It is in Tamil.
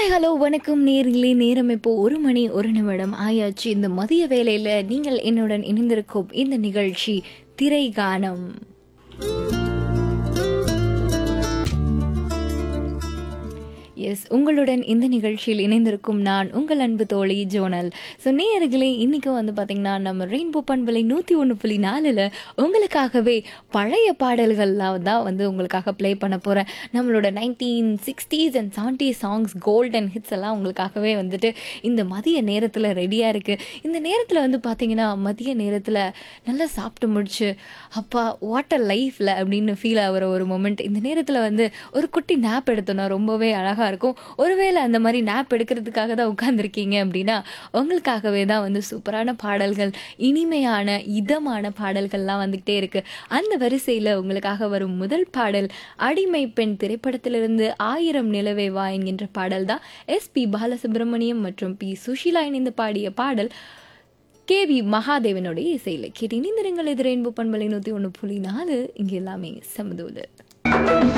ஹலோ வணக்கம் நேர்களே நேரம் இப்போ ஒரு மணி ஒரு நிமிடம் ஆயாச்சு இந்த மதிய வேளையில் நீங்கள் என்னுடன் இணைந்திருக்கும் இந்த நிகழ்ச்சி திரை கானம் எஸ் உங்களுடன் இந்த நிகழ்ச்சியில் இணைந்திருக்கும் நான் உங்கள் அன்பு தோழி ஜோனல் ஸோ நேயர்களே இன்றைக்கி வந்து பார்த்திங்கன்னா நம்ம ரெயின்போ பண்பலை நூற்றி ஒன்று புள்ளி நாலில் உங்களுக்காகவே பழைய பாடல்கள்லாம் தான் வந்து உங்களுக்காக ப்ளே பண்ண போகிறேன் நம்மளோட nineteen sixties and seventy songs golden hits எல்லாம் உங்களுக்காகவே வந்துட்டு இந்த மதிய நேரத்தில் ரெடியாக இருக்குது இந்த நேரத்தில் வந்து பார்த்திங்கன்னா மதிய நேரத்தில் நல்லா சாப்பிட்டு முடிச்சு அப்பா வாட்டர் லைஃப்பில் அப்படின்னு ஃபீல் ஆகிற ஒரு மொமெண்ட் இந்த நேரத்தில் வந்து ஒரு குட்டி நேப் எடுத்தோன்னா ரொம்பவே அழகாக இருக்கும் ஒருவேளை அந்த மாதிரி நேப் எடுக்கிறதுக்காக தான் உட்காந்துருக்கீங்க அப்படின்னா உங்களுக்காகவே தான் வந்து சூப்பரான பாடல்கள் இனிமையான இதமான பாடல்கள்லாம் வந்துக்கிட்டே இருக்குது அந்த வரிசையில் உங்களுக்காக வரும் முதல் பாடல் அடிமை பெண் திரைப்படத்திலிருந்து ஆயிரம் நிலவே வா என்கின்ற பாடல் தான் எஸ் பி பாலசுப்ரமணியம் மற்றும் பி சுஷீலா இணைந்து பாடிய பாடல் கே வி மகாதேவனுடைய இசையில் கேட்டு இணைந்திருங்கள் இது ரெயின்போ பண்பலை நூற்றி ஒன்று புள்ளி நாலு இங்கே எல்லாமே சமதூது